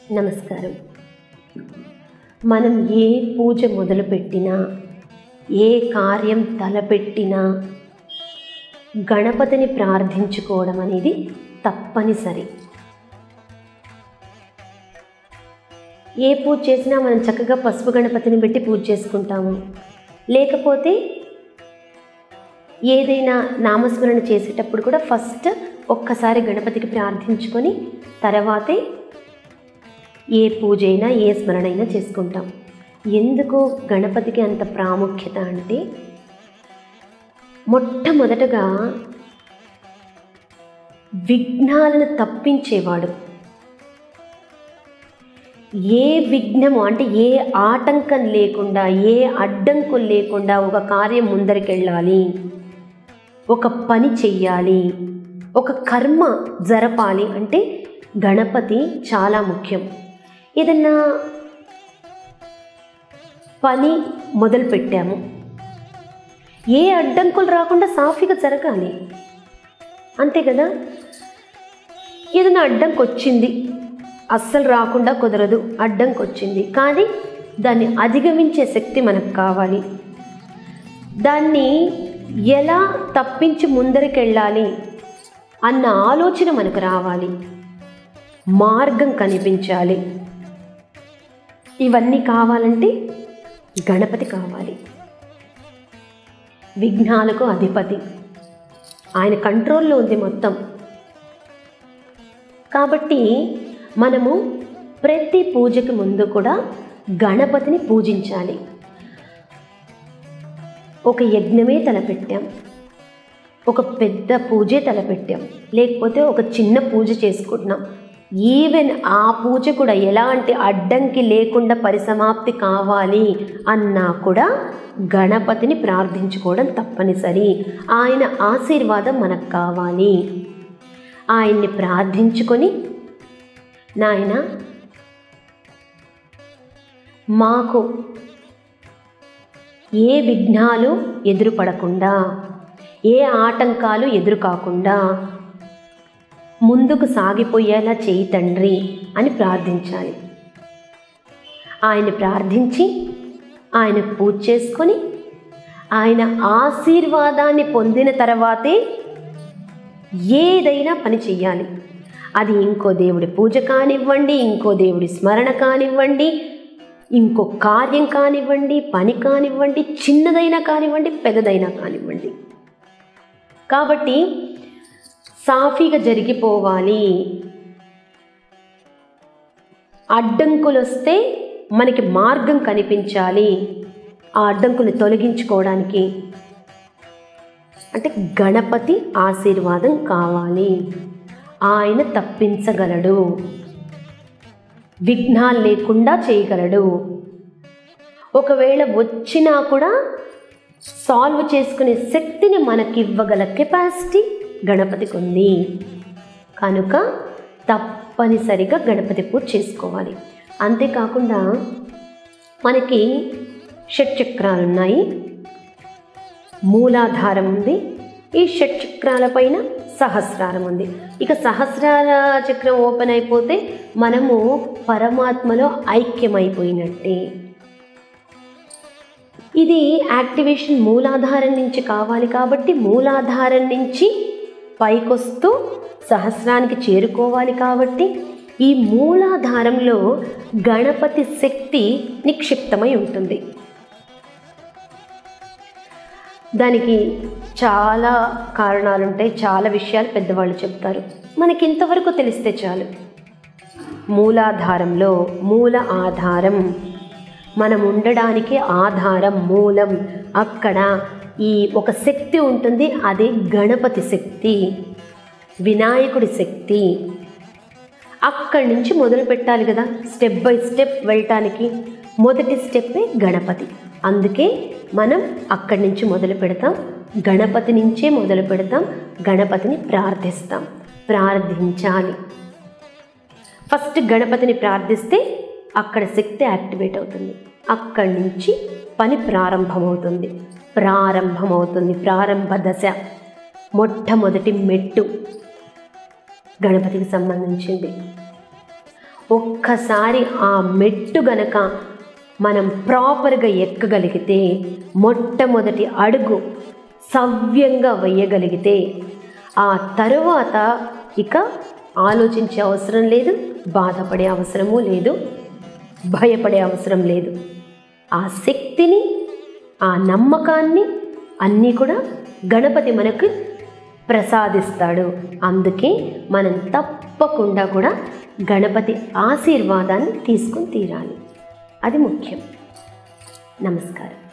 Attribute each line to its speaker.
Speaker 1: నమస్కారం మనం ఏ పూజ మొదలుపెట్టినా ఏ కార్యం తలపెట్టినా గణపతిని ప్రార్థించుకోవడం అనేది తప్పనిసరి ఏ పూజ చేసినా మనం చక్కగా పసుపు గణపతిని పెట్టి పూజ చేసుకుంటాము లేకపోతే ఏదైనా నామస్మరణ చేసేటప్పుడు కూడా ఫస్ట్ ఒక్కసారి గణపతికి ప్రార్థించుకొని తర్వాతే ఏ పూజ అయినా ఏ స్మరణ అయినా చేసుకుంటాం ఎందుకు గణపతికి అంత ప్రాముఖ్యత అంటే మొట్టమొదటగా విఘ్నాలను తప్పించేవాడు ఏ విఘ్నము అంటే ఏ ఆటంకం లేకుండా ఏ అడ్డంకులు లేకుండా ఒక కార్యం ముందరికెళ్ళాలి ఒక పని చెయ్యాలి ఒక కర్మ జరపాలి అంటే గణపతి చాలా ముఖ్యం ఏదన్నా పని మొదలు పెట్టాము ఏ అడ్డంకులు రాకుండా సాఫీగా జరగాలి అంతే కదా ఏదైనా అడ్డంకి వచ్చింది అస్సలు రాకుండా కుదరదు అడ్డంకి వచ్చింది కానీ దాన్ని అధిగమించే శక్తి మనకు కావాలి దాన్ని ఎలా తప్పించి ముందరికెళ్ళాలి అన్న ఆలోచన మనకు రావాలి మార్గం కనిపించాలి ఇవన్నీ కావాలంటే గణపతి కావాలి విఘ్నాలకు అధిపతి ఆయన కంట్రోల్లో ఉంది మొత్తం కాబట్టి మనము ప్రతి పూజకి ముందు కూడా గణపతిని పూజించాలి ఒక యజ్ఞమే తలపెట్టాం ఒక పెద్ద పూజే తలపెట్టాం లేకపోతే ఒక చిన్న పూజ చేసుకుంటున్నాం ఈవెన్ ఆ పూజ కూడా ఎలాంటి అడ్డంకి లేకుండా పరిసమాప్తి కావాలి అన్నా కూడా గణపతిని ప్రార్థించుకోవడం తప్పనిసరి ఆయన ఆశీర్వాదం మనకు కావాలి ఆయన్ని ప్రార్థించుకొని నాయన మాకు ఏ విఘ్నాలు ఎదురుపడకుండా ఏ ఆటంకాలు ఎదురు కాకుండా ముందుకు సాగిపోయేలా చేయి తండ్రి అని ప్రార్థించాలి ఆయన్ని ప్రార్థించి ఆయన పూజ చేసుకొని ఆయన ఆశీర్వాదాన్ని పొందిన తర్వాతే ఏదైనా పని చెయ్యాలి అది ఇంకో దేవుడి పూజ కానివ్వండి ఇంకో దేవుడి స్మరణ కానివ్వండి ఇంకో కార్యం కానివ్వండి పని కానివ్వండి చిన్నదైనా కానివ్వండి పెద్దదైనా కానివ్వండి కాబట్టి సాఫీగా జరిగిపోవాలి అడ్డంకులు వస్తే మనకి మార్గం కనిపించాలి ఆ అడ్డంకులు తొలగించుకోవడానికి అంటే గణపతి ఆశీర్వాదం కావాలి ఆయన తప్పించగలడు విఘ్నాలు లేకుండా చేయగలడు ఒకవేళ వచ్చినా కూడా సాల్వ్ చేసుకునే శక్తిని మనకి ఇవ్వగల కెపాసిటీ గణపతికి ఉంది కనుక తప్పనిసరిగా గణపతి పూజ చేసుకోవాలి అంతేకాకుండా మనకి షట్చక్రాలు ఉన్నాయి మూలాధారం ఉంది ఈ షట్ చక్రాల పైన సహస్రారం ఉంది ఇక సహస్రార చక్రం ఓపెన్ అయిపోతే మనము పరమాత్మలో ఐక్యమైపోయినట్టే ఇది యాక్టివేషన్ మూలాధారం నుంచి కావాలి కాబట్టి మూలాధారం నుంచి పైకొస్తూ సహస్రానికి చేరుకోవాలి కాబట్టి ఈ మూలాధారంలో గణపతి శక్తి నిక్షిప్తమై ఉంటుంది దానికి చాలా కారణాలు ఉంటాయి చాలా విషయాలు పెద్దవాళ్ళు చెప్తారు మనకి ఇంతవరకు తెలిస్తే చాలు మూలాధారంలో మూల ఆధారం మనం ఉండడానికి ఆధారం మూలం అక్కడ ఈ ఒక శక్తి ఉంటుంది అదే గణపతి శక్తి వినాయకుడి శక్తి అక్కడి నుంచి మొదలు పెట్టాలి కదా స్టెప్ బై స్టెప్ వెళ్ళటానికి మొదటి స్టెప్పే గణపతి అందుకే మనం అక్కడి నుంచి మొదలు పెడతాం గణపతి నుంచే మొదలు పెడతాం గణపతిని ప్రార్థిస్తాం ప్రార్థించాలి ఫస్ట్ గణపతిని ప్రార్థిస్తే అక్కడ శక్తి యాక్టివేట్ అవుతుంది అక్కడి నుంచి పని ప్రారంభమవుతుంది ప్రారంభమవుతుంది ప్రారంభ దశ మొట్టమొదటి మెట్టు గణపతికి సంబంధించింది ఒక్కసారి ఆ మెట్టు గనక మనం ప్రాపర్గా ఎక్కగలిగితే మొట్టమొదటి అడుగు సవ్యంగా వేయగలిగితే ఆ తరువాత ఇక ఆలోచించే అవసరం లేదు బాధపడే అవసరము లేదు భయపడే అవసరం లేదు ఆ శక్తిని ఆ నమ్మకాన్ని అన్నీ కూడా గణపతి మనకు ప్రసాదిస్తాడు అందుకే మనం తప్పకుండా కూడా గణపతి ఆశీర్వాదాన్ని తీసుకుని తీరాలి అది ముఖ్యం నమస్కారం